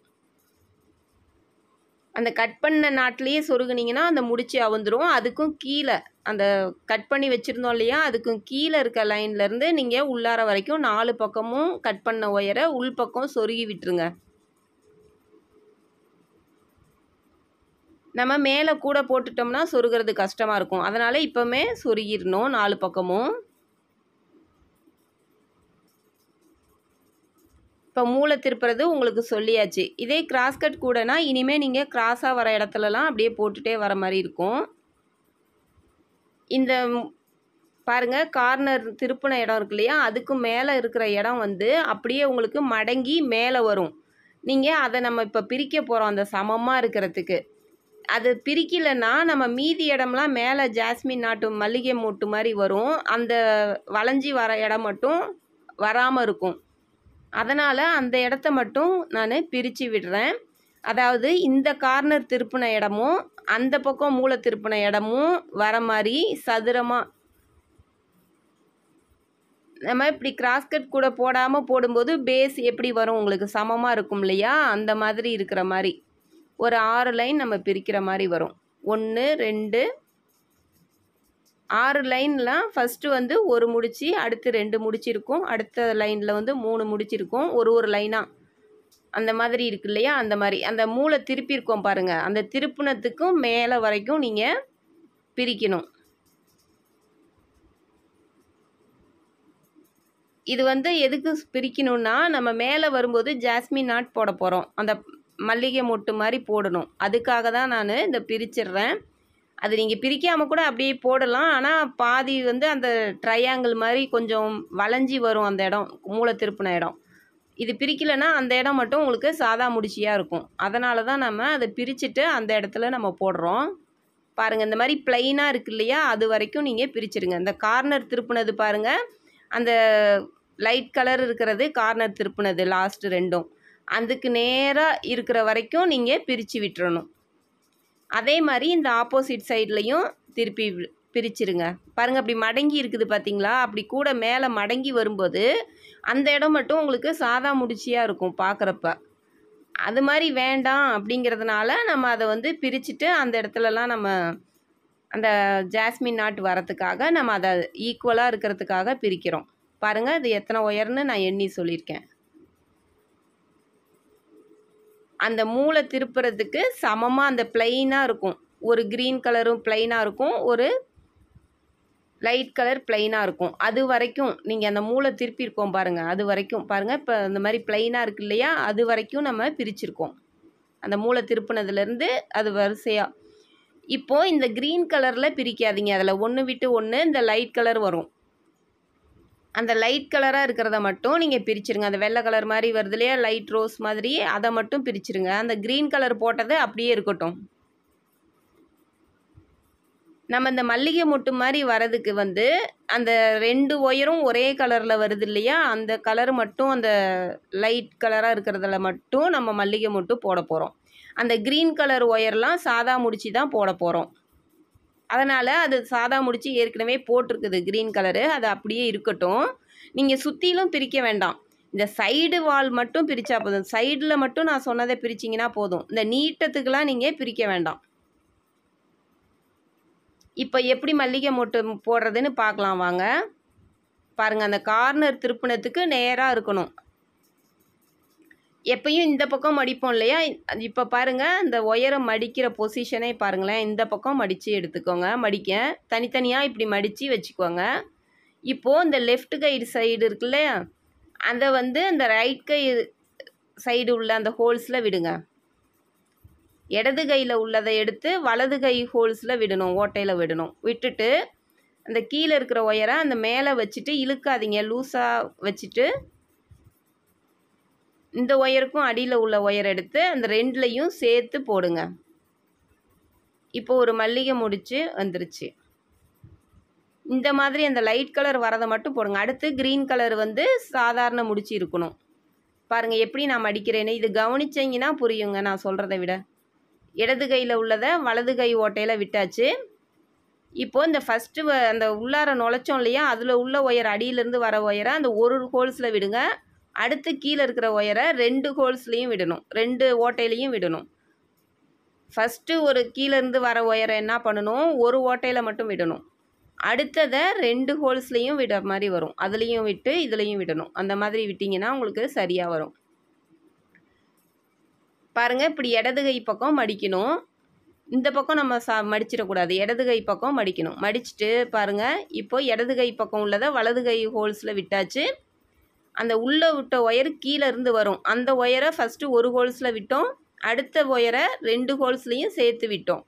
அந்த கட் பண்ண நாட்டிலேயே சொருகுனீங்கன்னா அந்த முடிச்சு அவுந்துரும் அதுக்கும் கீழே அந்த கட் பண்ணி வச்சுருந்தோம் இல்லையா அதுக்கும் கீழே இருக்க லைன்லேருந்து நீங்கள் உள்ளார வரைக்கும் நாலு பக்கமும் கட் பண்ண ஒயரை உள்பக்கம் சொருகி விட்டுருங்க நம்ம மேலே கூட போட்டுட்டோம்னா சொருகிறது கஷ்டமாக இருக்கும் அதனால் இப்போவுமே சொருகிடணும் நாலு பக்கமும் இப்போ மூளை திருப்புறது உங்களுக்கு சொல்லியாச்சு இதே கிராஸ் கட் கூடனா இனிமேல் நீங்கள் கிராஸாக வர இடத்துலலாம் அப்படியே போட்டுகிட்டே வர மாதிரி இருக்கும் இந்த ம், பாருங்க கார்னர் திருப்பின இடம் இருக்கு இல்லையா அதுக்கு மேலே இருக்கிற இடம் வந்து அப்படியே உங்களுக்கு மடங்கி மேலே வரும் நீங்கள் அதை நம்ம இப்போ பிரிக்க போகிறோம் அந்த சமமாக இருக்கிறதுக்கு அது பிரிக்கலைன்னா நம்ம மீதி இடம்லாம் மேலே ஜாஸ்மின் நாட்டு மல்லிகை மூட்டு மாதிரி வரும் அந்த வளைஞ்சி வர இடம் மட்டும் வராமல் இருக்கும் அதனால் அந்த இடத்த மட்டும் நான் பிரித்து விடுறேன் அதாவது இந்த கார்னர் திருப்பின இடமும் அந்த பக்கம் மூளை திருப்பின இடமும் வர மாதிரி சதுரமாக நம்ம இப்படி கிராஸ்கட் கூட போடாமல் போடும்போது பேஸ் எப்படி வரும் உங்களுக்கு சமமாக இருக்கும் இல்லையா அந்த மாதிரி இருக்கிற மாதிரி ஒரு ஆறு லைன் நம்ம பிரிக்கிற மாதிரி வரும் ஒன்று ரெண்டு ஆறு லைன்லாம் ஃபஸ்ட்டு வந்து ஒரு முடிச்சு அடுத்து ரெண்டு முடிச்சு இருக்கும் அடுத்த லைனில் வந்து மூணு முடிச்சு இருக்கும் ஒரு ஒரு லைனாக அந்த மாதிரி இருக்கு இல்லையா அந்த மாதிரி அந்த மூளை திருப்பியிருக்கோம் பாருங்கள் அந்த திருப்பினத்துக்கும் மேலே வரைக்கும் நீங்கள் பிரிக்கணும் இது வந்து எதுக்கு பிரிக்கணும்னா நம்ம மேலே வரும்போது ஜாஸ்மின் நாட் போட போகிறோம் அந்த மல்லிகை மொட்டு மாதிரி போடணும் அதுக்காக தான் நான் இந்த பிரிச்சிடுறேன் அது நீங்கள் பிரிக்காமல் கூட அப்படியே போடலாம் ஆனால் பாதி வந்து அந்த ட்ரையாங்கிள் மாதிரி கொஞ்சம் வளைஞ்சி வரும் அந்த இடம் மூளை திருப்பின இடம் இது பிரிக்கலைன்னா அந்த இடம் மட்டும் உங்களுக்கு சாதா முடிச்சியாக இருக்கும் அதனால தான் நம்ம அதை பிரிச்சுட்டு அந்த இடத்துல நம்ம போடுறோம் பாருங்கள் இந்த மாதிரி பிளைனாக இருக்கு இல்லையா அது வரைக்கும் நீங்கள் பிரிச்சிருங்க இந்த கார்னர் திருப்புனது பாருங்கள் அந்த லைட் கலர் இருக்கிறது கார்னர் திருப்புனது லாஸ்ட் ரெண்டும் அதுக்கு நேராக இருக்கிற வரைக்கும் நீங்கள் பிரித்து விட்டுறணும் அதே மாதிரி இந்த ஆப்போசிட் சைட்லேயும் திருப்பி வி- பிரிச்சிருங்க பாருங்கள் அப்படி மடங்கி இருக்குது பார்த்தீங்களா அப்படி கூட மேலே மடங்கி வரும்போது அந்த இடம் மட்டும் உங்களுக்கு சாதா முடிச்சியாக இருக்கும் பார்க்குறப்ப அது மாதிரி வேண்டாம் அப்படிங்கிறதுனால நம்ம அதை வந்து பிரிச்சுட்டு அந்த இடத்துலலாம் நம்ம அந்த ஜாஸ்மின் நாட் வரத்துக்காக நம்ம அதை ஈக்குவலாக இருக்கிறதுக்காக பிரிக்கிறோம் பாருங்கள் இது எத்தனை ஒயர்னு நான் எண்ணி சொல்லியிருக்கேன் அந்த மூளை திருப்புறதுக்கு சமமாக அந்த பிளெயினாக இருக்கும் ஒரு க்ரீன் கலரும் பிளெயினாக இருக்கும் ஒரு லைட் கலர் பிளெயினாக இருக்கும் அது வரைக்கும் நீங்கள் அந்த மூளை திருப்பியிருக்கோம் பாருங்கள் அது வரைக்கும் பாருங்கள் இப்போ இந்த மாதிரி பிளெயினாக இருக்கு இல்லையா அது வரைக்கும் நம்ம பிரிச்சிருக்கோம் அந்த மூளை திருப்பினதுலேருந்து அது வரிசையாக இப்போது இந்த க்ரீன் கலரில் பிரிக்காதீங்க அதில் ஒன்று விட்டு ஒன்று இந்த லைட் கலர் வரும் அந்த லைட் கலராக இருக்கிறத மட்டும் நீங்கள் பிரிச்சிருங்க அந்த வெள்ளை கலர் மாதிரி வருது இல்லையா லைட் ரோஸ் மாதிரி அதை மட்டும் பிரிச்சிருங்க அந்த க்ரீன் கலர் போட்டது அப்படியே இருக்கட்டும் நம்ம இந்த மல்லிகை மொட்டு மாதிரி வரதுக்கு வந்து அந்த ரெண்டு ஒயரும் ஒரே கலரில் வருது இல்லையா அந்த கலர் மட்டும் அந்த லைட் கலராக இருக்கிறதுல மட்டும் நம்ம மல்லிகை மொட்டு போட போகிறோம் அந்த க்ரீன் கலர் ஒயர்லாம் சாதா முடிச்சு தான் போட போகிறோம் அதனால் அது சாதா முடிச்சு ஏற்கனவே போட்டிருக்குது க்ரீன் கலரு அது அப்படியே இருக்கட்டும் நீங்கள் சுற்றிலும் பிரிக்க வேண்டாம் இந்த சைடு வால் மட்டும் பிரித்தா போதும் சைடில் மட்டும் நான் சொன்னதை பிரிச்சிங்கன்னா போதும் இந்த நீட்டத்துக்கெலாம் நீங்கள் பிரிக்க வேண்டாம் இப்போ எப்படி மல்லிகை மொட்டு போடுறதுன்னு பார்க்கலாம் வாங்க பாருங்கள் அந்த கார்னர் திருப்பினத்துக்கு நேராக இருக்கணும் எப்பயும் இந்த பக்கம் மடிப்போம் இல்லையா இப்போ பாருங்கள் இந்த ஒயரை மடிக்கிற பொசிஷனே பாருங்களேன் இந்த பக்கம் மடித்து எடுத்துக்கோங்க மடிக்க தனித்தனியாக இப்படி மடித்து வச்சுக்கோங்க இப்போது இந்த லெஃப்ட் கைடு சைடு இருக்கு இல்லையா அதை வந்து அந்த ரைட் கை சைடு உள்ள அந்த ஹோல்ஸில் விடுங்க இடது கையில் உள்ளதை எடுத்து வலது கை ஹோல்ஸில் விடணும் ஓட்டையில் விடணும் விட்டுட்டு அந்த கீழே இருக்கிற ஒயரை அந்த மேலே வச்சுட்டு இழுக்காதீங்க லூஸாக வச்சுட்டு இந்த ஒயருக்கும் அடியில் உள்ள ஒயர் எடுத்து அந்த ரெண்டுலையும் சேர்த்து போடுங்க இப்போ ஒரு மல்லிகை முடிச்சு வந்துருச்சு இந்த மாதிரி அந்த லைட் கலர் வரதை மட்டும் போடுங்க அடுத்து க்ரீன் கலர் வந்து சாதாரண முடிச்சு இருக்கணும் பாருங்கள் எப்படி நான் மடிக்கிறேன்னு இது கவனிச்சிங்கன்னா புரியுங்க நான் சொல்கிறத விட இடது கையில் உள்ளதை வலது கை ஓட்டையில் விட்டாச்சு இப்போது இந்த ஃபஸ்ட்டு அந்த உள்ளார நுழைச்சோம் இல்லையா அதில் உள்ள ஒயர் அடியிலேருந்து வர ஒயரை அந்த ஒரு ஹோல்ஸில் விடுங்க அடுத்து கீழே இருக்கிற ஒயரை ரெண்டு ஹோல்ஸ்லேயும் விடணும் ரெண்டு ஓட்டையிலையும் விடணும் ஃபஸ்ட்டு ஒரு கீழேருந்து வர ஒயரை என்ன பண்ணணும் ஒரு ஓட்டையில் மட்டும் விடணும் அடுத்ததை ரெண்டு ஹோல்ஸ்லேயும் விட மாதிரி வரும் அதுலேயும் விட்டு இதுலேயும் விடணும் அந்த மாதிரி விட்டிங்கன்னா உங்களுக்கு சரியாக வரும் பாருங்கள் இப்படி இடது கை பக்கம் மடிக்கணும் இந்த பக்கம் நம்ம சா மடிச்சிடக்கூடாது இடது கை பக்கம் மடிக்கணும் மடிச்சுட்டு பாருங்கள் இப்போ இடது கை பக்கம் உள்ளதை வலது கை ஹோல்ஸில் விட்டாச்சு அந்த உள்ளே விட்ட ஒயர் கீழே இருந்து வரும் அந்த ஒயரை ஃபஸ்ட்டு ஒரு ஹோல்ஸில் விட்டோம் அடுத்த ஒயரை ரெண்டு ஹோல்ஸ்லேயும் சேர்த்து விட்டோம்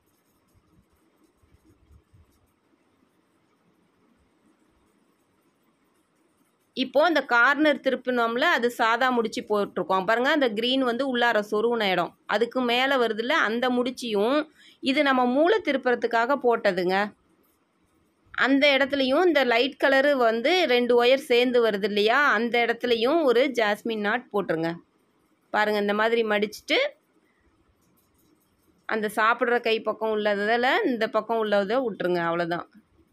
இப்போது அந்த கார்னர் திருப்பினோம்ல அது சாதா முடிச்சு போட்டிருக்கோம் பாருங்கள் அந்த க்ரீன் வந்து உள்ளார சொருகுன இடம் அதுக்கு மேலே வருதுல்ல அந்த முடிச்சியும் இது நம்ம மூளை திருப்புறதுக்காக போட்டதுங்க அந்த இடத்துலையும் இந்த லைட் கலரு வந்து ரெண்டு ஒயர் சேர்ந்து வருது இல்லையா அந்த இடத்துலையும் ஒரு ஜாஸ்மின் நாட் போட்டுருங்க பாருங்கள் இந்த மாதிரி மடிச்சுட்டு அந்த சாப்பிட்ற கை பக்கம் உள்ளதில் இந்த பக்கம் உள்ளதை விட்டுருங்க அவ்வளோதான்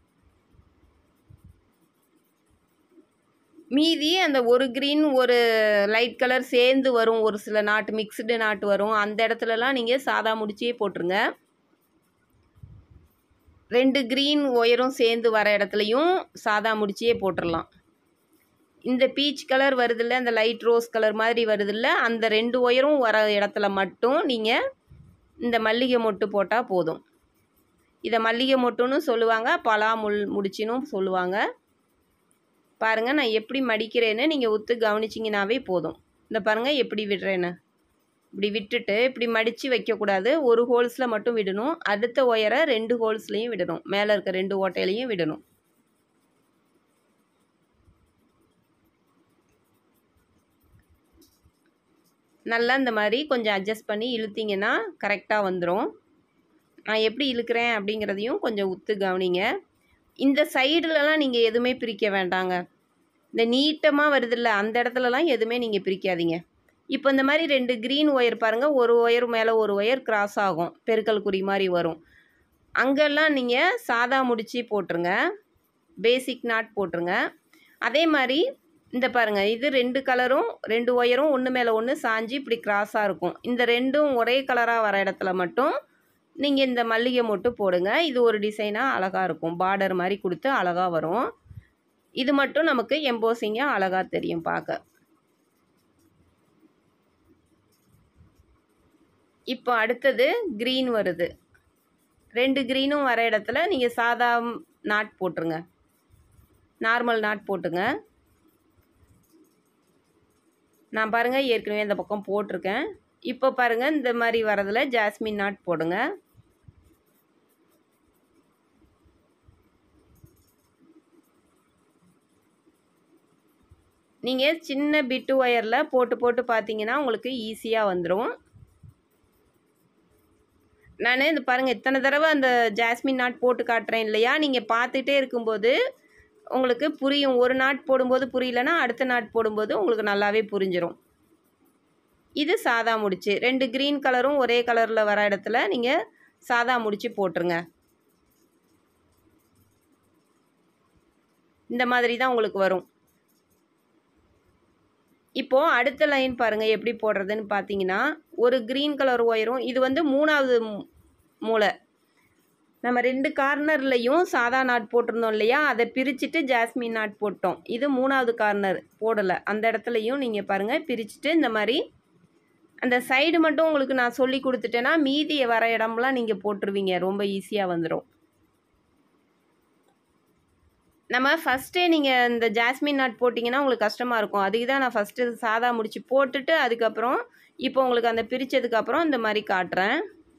மீதி அந்த ஒரு க்ரீன் ஒரு லைட் கலர் சேர்ந்து வரும் ஒரு சில நாட்டு மிக்ஸ்டு நாட்டு வரும் அந்த இடத்துலலாம் நீங்கள் சாதா முடிச்சியே போட்டுருங்க ரெண்டு க்ரீன் ஒயரும் சேர்ந்து வர இடத்துலையும் சாதா முடிச்சியே போட்டுடலாம் இந்த பீச் கலர் வருதில்ல அந்த லைட் ரோஸ் கலர் மாதிரி வருதில்ல அந்த ரெண்டு ஒயரும் வர இடத்துல மட்டும் நீங்கள் இந்த மல்லிகை மொட்டு போட்டால் போதும் இதை மல்லிகை மொட்டுன்னு சொல்லுவாங்க பலா முள் முடிச்சினும் சொல்லுவாங்க பாருங்கள் நான் எப்படி மடிக்கிறேன்னு நீங்கள் ஒத்து கவனிச்சிங்கனாவே போதும் இந்த பாருங்கள் எப்படி விடுறேன்னு இப்படி விட்டுட்டு இப்படி மடித்து வைக்கக்கூடாது ஒரு ஹோல்ஸில் மட்டும் விடணும் அடுத்த ஒயரை ரெண்டு ஹோல்ஸ்லேயும் விடணும் மேலே இருக்க ரெண்டு ஓட்டையிலையும் விடணும் நல்லா இந்த மாதிரி கொஞ்சம் அட்ஜஸ்ட் பண்ணி இழுத்தீங்கன்னா கரெக்டாக வந்துடும் நான் எப்படி இழுக்கிறேன் அப்படிங்கிறதையும் கொஞ்சம் உத்து கவனிங்க இந்த சைடுலலாம் நீங்கள் எதுவுமே பிரிக்க வேண்டாங்க இந்த நீட்டமாக வருதுல்ல அந்த இடத்துலலாம் எதுவுமே நீங்கள் பிரிக்காதீங்க இப்போ இந்த மாதிரி ரெண்டு க்ரீன் ஒயர் பாருங்கள் ஒரு ஒயர் மேலே ஒரு ஒயர் கிராஸ் ஆகும் பெருக்கல் குறி மாதிரி வரும் அங்கெல்லாம் நீங்கள் சாதா முடிச்சு போட்டுருங்க பேசிக் நாட் போட்டுருங்க அதே மாதிரி இந்த பாருங்கள் இது ரெண்டு கலரும் ரெண்டு ஒயரும் ஒன்று மேலே ஒன்று சாஞ்சு இப்படி கிராஸாக இருக்கும் இந்த ரெண்டும் ஒரே கலராக வர இடத்துல மட்டும் நீங்கள் இந்த மல்லிகை மொட்டு போடுங்க இது ஒரு டிசைனாக அழகாக இருக்கும் பார்டர் மாதிரி கொடுத்து அழகாக வரும் இது மட்டும் நமக்கு எம்போசிங்காக அழகாக தெரியும் பார்க்க இப்போ அடுத்தது க்ரீன் வருது ரெண்டு க்ரீனும் வர இடத்துல நீங்கள் சாதா நாட் போட்டுருங்க நார்மல் நாட் போட்டுங்க நான் பாருங்கள் ஏற்கனவே இந்த பக்கம் போட்டிருக்கேன் இப்போ பாருங்கள் இந்த மாதிரி வரதில் ஜாஸ்மின் நாட் போடுங்க நீங்கள் சின்ன பிட்டு ஒயரில் போட்டு போட்டு பார்த்தீங்கன்னா உங்களுக்கு ஈஸியாக வந்துடும் நான் இந்த பாருங்கள் இத்தனை தடவை அந்த ஜாஸ்மின் நாட் போட்டு காட்டுறேன் இல்லையா நீங்கள் பார்த்துட்டே இருக்கும்போது உங்களுக்கு புரியும் ஒரு நாட் போடும்போது புரியலன்னா அடுத்த நாட் போடும்போது உங்களுக்கு நல்லாவே புரிஞ்சிடும் இது சாதா முடிச்சு ரெண்டு க்ரீன் கலரும் ஒரே கலரில் வர இடத்துல நீங்கள் சாதா முடிச்சு போட்டுருங்க இந்த மாதிரி தான் உங்களுக்கு வரும் இப்போது அடுத்த லைன் பாருங்கள் எப்படி போடுறதுன்னு பார்த்தீங்கன்னா ஒரு க்ரீன் கலர் ஒயரும் இது வந்து மூணாவது மூளை நம்ம ரெண்டு கார்னர்லையும் சாதா நாட் போட்டிருந்தோம் இல்லையா அதை பிரிச்சுட்டு ஜாஸ்மின் நாட் போட்டோம் இது மூணாவது கார்னர் போடலை அந்த இடத்துலையும் நீங்கள் பாருங்கள் பிரிச்சுட்டு இந்த மாதிரி அந்த சைடு மட்டும் உங்களுக்கு நான் சொல்லி கொடுத்துட்டேன்னா மீதி வர இடம்லாம் நீங்கள் போட்டுருவீங்க ரொம்ப ஈஸியாக வந்துடும் நம்ம ஃபஸ்ட்டே நீங்கள் இந்த ஜாஸ்மின் நாட் போட்டிங்கன்னா உங்களுக்கு கஷ்டமாக இருக்கும் அதுக்கு தான் நான் ஃபஸ்ட்டு சாதா முடிச்சு போட்டுட்டு அதுக்கப்புறம் இப்போ உங்களுக்கு அந்த பிரித்ததுக்கப்புறம் இந்த மாதிரி காட்டுறேன்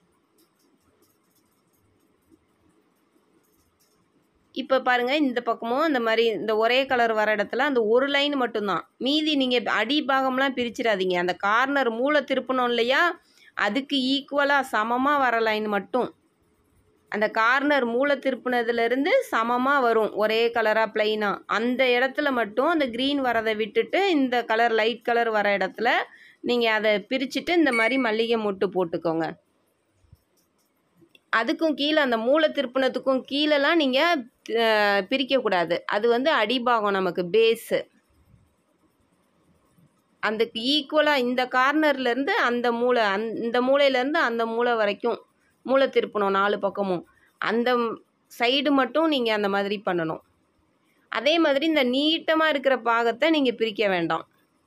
இப்போ பாருங்கள் இந்த பக்கமும் இந்த மாதிரி இந்த ஒரே கலர் வர இடத்துல அந்த ஒரு லைன் மட்டும்தான் மீதி நீங்கள் அடி பாகம்லாம் பிரிச்சிடாதீங்க அந்த கார்னர் மூளை திருப்பணும் இல்லையா அதுக்கு ஈக்குவலாக சமமாக வர லைன் மட்டும் அந்த கார்னர் மூளை திருப்பினதுலேருந்து சமமாக வரும் ஒரே கலராக ப்ளைனாக அந்த இடத்துல மட்டும் அந்த க்ரீன் வரதை விட்டுட்டு இந்த கலர் லைட் கலர் வர இடத்துல நீங்கள் அதை பிரிச்சுட்டு இந்த மாதிரி மல்லிகை மொட்டு போட்டுக்கோங்க அதுக்கும் கீழே அந்த மூளை திருப்பினத்துக்கும் கீழெல்லாம் நீங்கள் பிரிக்கக்கூடாது அது வந்து அடிபாகம் நமக்கு பேஸு அதுக்கு ஈக்குவலாக இந்த கார்னர்லேருந்து அந்த மூளை அந் இந்த மூளையிலேருந்து அந்த மூளை வரைக்கும் மூளை திருப்பணும் நாலு பக்கமும் அந்த சைடு மட்டும் நீங்கள் அந்த மாதிரி பண்ணணும் அதே மாதிரி இந்த நீட்டமாக இருக்கிற பாகத்தை நீங்கள் பிரிக்க வேண்டாம்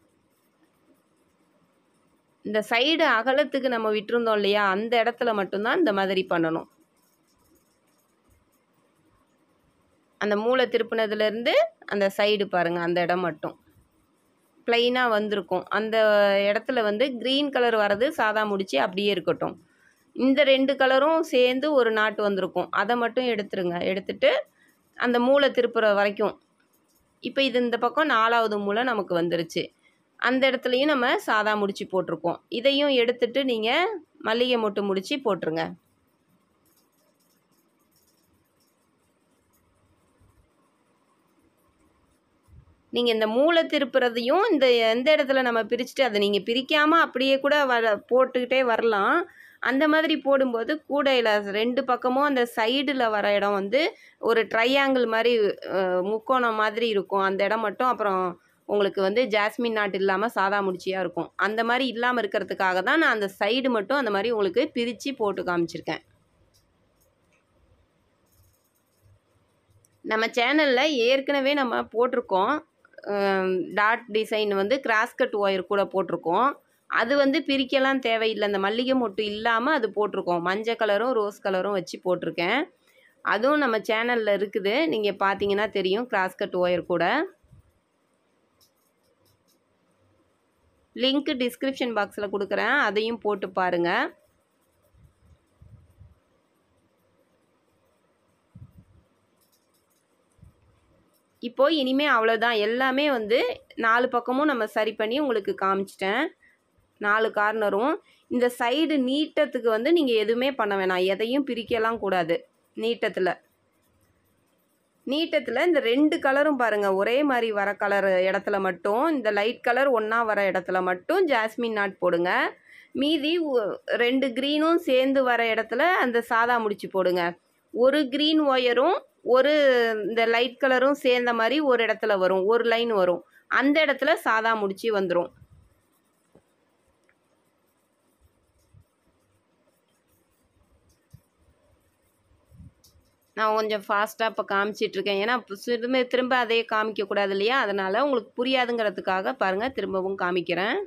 இந்த சைடு அகலத்துக்கு நம்ம விட்டுருந்தோம் இல்லையா அந்த இடத்துல மட்டும்தான் இந்த மாதிரி பண்ணணும் அந்த மூளை திருப்பினதுலேருந்து அந்த சைடு பாருங்கள் அந்த இடம் மட்டும் ப்ளைனாக வந்திருக்கும் அந்த இடத்துல வந்து க்ரீன் கலர் வர்றது சாதா முடிச்சு அப்படியே இருக்கட்டும் இந்த ரெண்டு கலரும் சேர்ந்து ஒரு நாட்டு வந்திருக்கும் அதை மட்டும் எடுத்துருங்க எடுத்துட்டு அந்த மூளை திருப்புற வரைக்கும் இப்போ இது இந்த பக்கம் நாலாவது மூளை நமக்கு வந்துருச்சு அந்த இடத்துலையும் நம்ம சாதா முடிச்சு போட்டிருக்கோம் இதையும் எடுத்துட்டு நீங்கள் மல்லிகை மொட்டு முடிச்சு போட்டுருங்க நீங்கள் இந்த மூளை திருப்புறதையும் இந்த எந்த இடத்துல நம்ம பிரிச்சுட்டு அதை நீங்கள் பிரிக்காமல் அப்படியே கூட வர போட்டுக்கிட்டே வரலாம் அந்த மாதிரி போடும்போது கூடையில் ரெண்டு பக்கமும் அந்த சைடில் வர இடம் வந்து ஒரு ட்ரையாங்கிள் மாதிரி அஹ், முக்கோணம் மாதிரி இருக்கும் அந்த இடம் மட்டும் அப்புறம் உங்களுக்கு வந்து ஜாஸ்மின் நாட் இல்லாமல் சாதா முடிச்சியாக இருக்கும் அந்த மாதிரி இல்லாமல் இருக்கிறதுக்காக தான் நான் அந்த சைடு மட்டும் அந்த மாதிரி உங்களுக்கு பிரித்து போட்டு காமிச்சிருக்கேன் நம்ம சேனலில் ஏற்கனவே நம்ம போட்டிருக்கோம் டாட் டிசைன் வந்து கிராஸ்கட் ஒயர் கூட போட்டிருக்கோம் அது வந்து பிரிக்கலாம் தேவையில்லை அந்த மல்லிகை மொட்டு இல்லாமல் அது போட்டிருக்கோம் மஞ்சள் கலரும் ரோஸ் கலரும் வச்சு போட்டிருக்கேன் அதுவும் நம்ம சேனலில் இருக்குது நீங்கள் பார்த்தீங்கன்னா தெரியும் கிராஸ்கட் ஒயர் கூட லிங்க் டிஸ்கிரிப்ஷன் பாக்ஸில் கொடுக்குறேன் அதையும் போட்டு பாருங்கள் இப்போது இனிமேல் அவ்வளோதான் எல்லாமே வந்து நாலு பக்கமும் நம்ம சரி பண்ணி உங்களுக்கு காமிச்சிட்டேன் நாலு கார்னரும் இந்த சைடு நீட்டத்துக்கு வந்து நீங்கள் எதுவுமே பண்ண வேணாம் எதையும் பிரிக்கலாம் கூடாது நீட்டத்தில் நீட்டத்தில் இந்த ரெண்டு கலரும் பாருங்கள் ஒரே மாதிரி வர கலர் இடத்துல மட்டும் இந்த லைட் கலர் ஒன்றா வர இடத்துல மட்டும் ஜாஸ்மின் நாட் போடுங்க மீதி ஒ- ரெண்டு க்ரீனும் சேர்ந்து வர இடத்துல அந்த சாதா முடிச்சு போடுங்க ஒரு க்ரீன் ஒயரும் ஒரு இந்த லைட் கலரும் சேர்ந்த மாதிரி ஒரு இடத்துல வரும் ஒரு லைன் வரும் அந்த இடத்துல சாதா முடிச்சு வந்துடும் நான் கொஞ்சம் ஃபாஸ்ட்டாக இப்போ காமிச்சிட்ருக்கேன் ஏன்னா இப்ப திரும்ப திரும்ப அதே காமிக்கக்கூடாது இல்லையா அதனால் உங்களுக்கு புரியாதுங்கிறதுக்காக பாருங்கள் திரும்பவும் காமிக்கிறேன்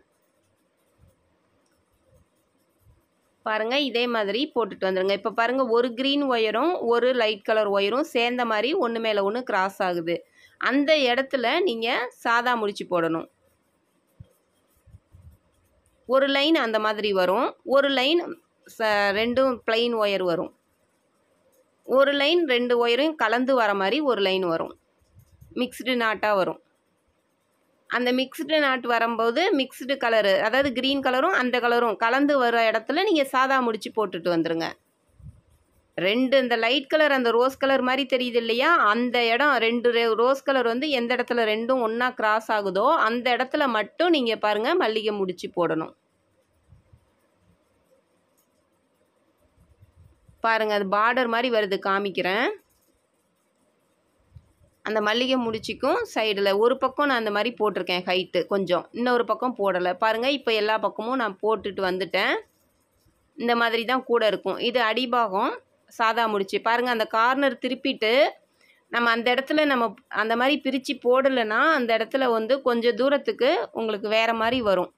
பாருங்கள் இதே மாதிரி போட்டுட்டு வந்துடுங்க இப்போ பாருங்கள் ஒரு க்ரீன் ஒயரும் ஒரு லைட் கலர் ஒயரும் சேர்ந்த மாதிரி ஒன்று மேலே ஒன்று கிராஸ் ஆகுது அந்த இடத்துல நீங்கள் சாதா முடிச்சு போடணும் ஒரு லைன் அந்த மாதிரி வரும் ஒரு லைன் ச ரெண்டும் plain ஒயர் வரும் ஒரு லைன் ரெண்டு ஒயரும் கலந்து வர மாதிரி ஒரு லைன் வரும் மிக்ஸ்டு நாட்டாக வரும் அந்த மிக்ஸ்டு நாட் வரும்போது மிக்ஸ்டு கலரு அதாவது க்ரீன் கலரும் அந்த கலரும் கலந்து வர இடத்துல நீங்கள் சாதா முடிச்சு போட்டுட்டு வந்துருங்க ரெண்டு இந்த லைட் கலர் அந்த ரோஸ் கலர் மாதிரி தெரியுது இல்லையா அந்த இடம் ரெண்டு ரோஸ் கலர் வந்து எந்த இடத்துல ரெண்டும் ஒன்றா கிராஸ் ஆகுதோ அந்த இடத்துல மட்டும் நீங்கள் பாருங்கள் மல்லிகை முடிச்சு போடணும் பாருங்க அது பார்டர் மாதிரி வருது காமிக்கிறேன் அந்த மல்லிகை முடிச்சிக்கும் சைடில் ஒரு பக்கம் நான் அந்த மாதிரி போட்டிருக்கேன் ஹைட்டு கொஞ்சம் இன்னொரு பக்கம் போடலை பாருங்கள் இப்போ எல்லா பக்கமும் நான் போட்டுட்டு வந்துட்டேன் இந்த மாதிரி தான் கூட இருக்கும் இது அடிபாகம் சாதா முடிச்சு பாருங்கள் அந்த கார்னர் திருப்பிட்டு நம்ம அந்த இடத்துல நம்ம அந்த மாதிரி பிரித்து போடலைன்னா அந்த இடத்துல வந்து கொஞ்சம் தூரத்துக்கு உங்களுக்கு வேறு மாதிரி வரும்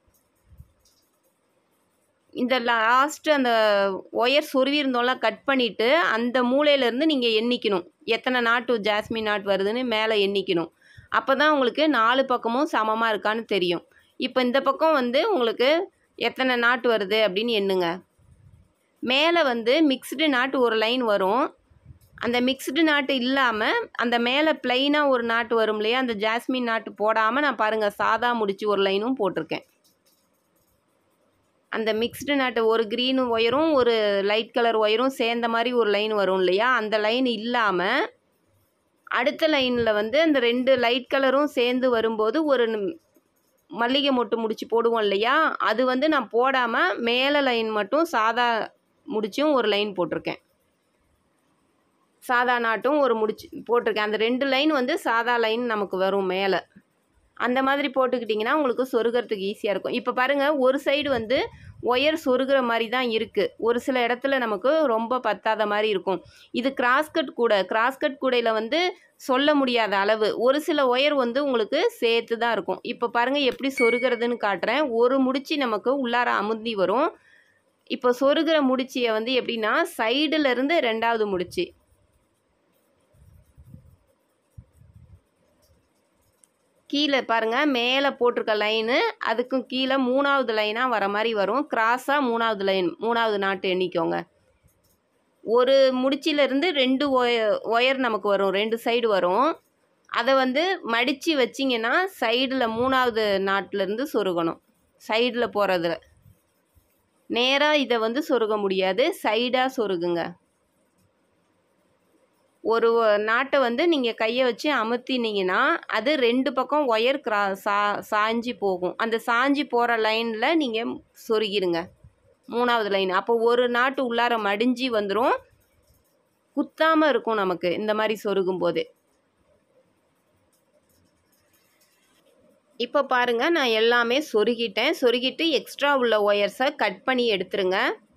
இந்த லாஸ்ட்டு அந்த ஒயர் சொருவி இருந்தோம்லாம் கட் பண்ணிவிட்டு அந்த மூலையிலேருந்து நீங்கள் எண்ணிக்கணும் எத்தனை நாட்டு ஜாஸ்மின் நாட் வருதுன்னு மேலே எண்ணிக்கணும் அப்போ தான் உங்களுக்கு நாலு பக்கமும் சமமாக இருக்கான்னு தெரியும் இப்போ இந்த பக்கம் வந்து உங்களுக்கு எத்தனை நாட்டு வருது அப்படின்னு எண்ணுங்க மேலே வந்து மிக்ஸ்டு நாட்டு ஒரு லைன் வரும் அந்த மிக்ஸ்டு நாட்டு இல்லாமல் அந்த மேலே ப்ளைனாக ஒரு நாட்டு வரும் இல்லையா அந்த ஜாஸ்மின் நாட்டு போடாமல் நான் பாருங்கள் சாதா முடிச்சு ஒரு லைனும் போட்டிருக்கேன் அந்த மிக்ஸ்டு நாட்டு ஒரு க்ரீன் ஒயரும் ஒரு லைட் கலர் ஒயரும் சேர்ந்த மாதிரி ஒரு லைன் வரும் இல்லையா அந்த லைன் இல்லாமல் அடுத்த லைனில் வந்து அந்த ரெண்டு லைட் கலரும் சேர்ந்து வரும்போது ஒரு நம்- மல்லிகை மொட்டு முடிச்சு போடுவோம் இல்லையா அது வந்து நான் போடாமல் மேலே லைன் மட்டும் சாதா முடிச்சும் ஒரு லைன் போட்டிருக்கேன் சாதா நாட்டும் ஒரு முடிச்சு போட்டிருக்கேன் அந்த ரெண்டு லைன் வந்து சாதா லைன் நமக்கு வரும் மேலே அந்த மாதிரி போட்டுக்கிட்டிங்கன்னா உங்களுக்கு சொருகிறதுக்கு ஈஸியாக இருக்கும் இப்போ பாருங்கள் ஒரு சைடு வந்து ஒயர் சொருகிற மாதிரி தான் இருக்குது ஒரு சில இடத்துல நமக்கு ரொம்ப பத்தாத மாதிரி இருக்கும் இது கிராஸ்கட் கூட கிராஸ்கட் கூடையில் வந்து சொல்ல முடியாத அளவு ஒரு சில ஒயர் வந்து உங்களுக்கு சேர்த்து தான் இருக்கும் இப்போ பாருங்கள் எப்படி சொருகிறதுன்னு காட்டுறேன் ஒரு முடிச்சு நமக்கு உள்ளார அமுந்தி வரும் இப்போ சொருகிற முடிச்சியை வந்து எப்படின்னா சைடுல இருந்து ரெண்டாவது முடிச்சு கீழே பாருங்கள் மேலே போட்டிருக்க லைனு அதுக்கும் கீழே மூணாவது லைனாக வர மாதிரி வரும் கிராஸாக மூணாவது லைன் மூணாவது நாட்டு எண்ணிக்கோங்க ஒரு முடிச்சிலேருந்து ரெண்டு ஒய ஒயர் நமக்கு வரும் ரெண்டு சைடு வரும் அதை வந்து மடித்து வச்சிங்கன்னா சைடில் மூணாவது நாட்டிலேருந்து சொருகணும் சைடில் போகிறதுல நேராக இதை வந்து சொருக முடியாது சைடாக சொருகுங்க ஒரு நாட்டை வந்து நீங்கள் கையை வச்சு அமுத்தினீங்கன்னா அது ரெண்டு பக்கம் ஒயர் கிரா சா சாஞ்சி போகும் அந்த சாஞ்சி போகிற லைனில் நீங்கள் சொருகிருங்க மூணாவது லைன் அப்போ ஒரு நாட்டு உள்ளார மடிஞ்சு வந்துடும் குத்தாமல் இருக்கும் நமக்கு இந்த மாதிரி சொருகும் போது இப்போ பாருங்க நான் எல்லாமே சொருகிட்டேன் சொருகிட்டு எக்ஸ்ட்ரா உள்ள ஒயர்ஸை கட் பண்ணி எடுத்துருங்க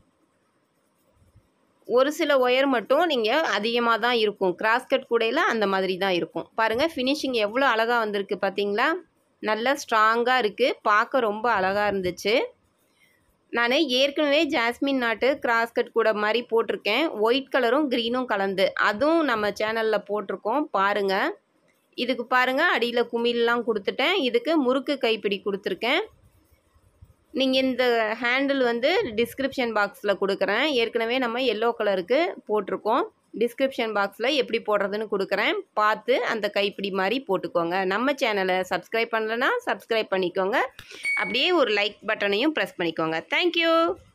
ஒரு சில ஒயர் மட்டும் நீங்கள் அதிகமாக தான் இருக்கும் கிராஸ்கட் கூடையில் அந்த மாதிரி தான் இருக்கும் பாருங்கள் ஃபினிஷிங் எவ்வளோ அழகாக வந்திருக்கு பார்த்தீங்களா நல்லா ஸ்ட்ராங்காக இருக்குது பார்க்க ரொம்ப அழகாக இருந்துச்சு நான் ஏற்கனவே ஜாஸ்மின் நாட்டு கிராஸ்கட் கூட மாதிரி போட்டிருக்கேன் ஒயிட் கலரும் க்ரீனும் கலந்து அதுவும் நம்ம சேனலில் போட்டிருக்கோம் பாருங்கள் இதுக்கு பாருங்கள் அடியில் குமிழ்லாம் கொடுத்துட்டேன் இதுக்கு முறுக்கு கைப்பிடி கொடுத்துருக்கேன் நீங்கள் இந்த ஹேண்டில் வந்து டிஸ்கிரிப்ஷன் பாக்ஸில் கொடுக்குறேன் ஏற்கனவே நம்ம எல்லோ கலருக்கு போட்டிருக்கோம் டிஸ்கிரிப்ஷன் பாக்ஸில் எப்படி போடுறதுன்னு கொடுக்குறேன் பார்த்து அந்த கைப்பிடி மாதிரி போட்டுக்கோங்க நம்ம சேனலை சப்ஸ்கிரைப் பண்ணலைன்னா சப்ஸ்கிரைப் பண்ணிக்கோங்க அப்படியே ஒரு லைக் பட்டனையும் ப்ரெஸ் பண்ணிக்கோங்க தேங்க்யூ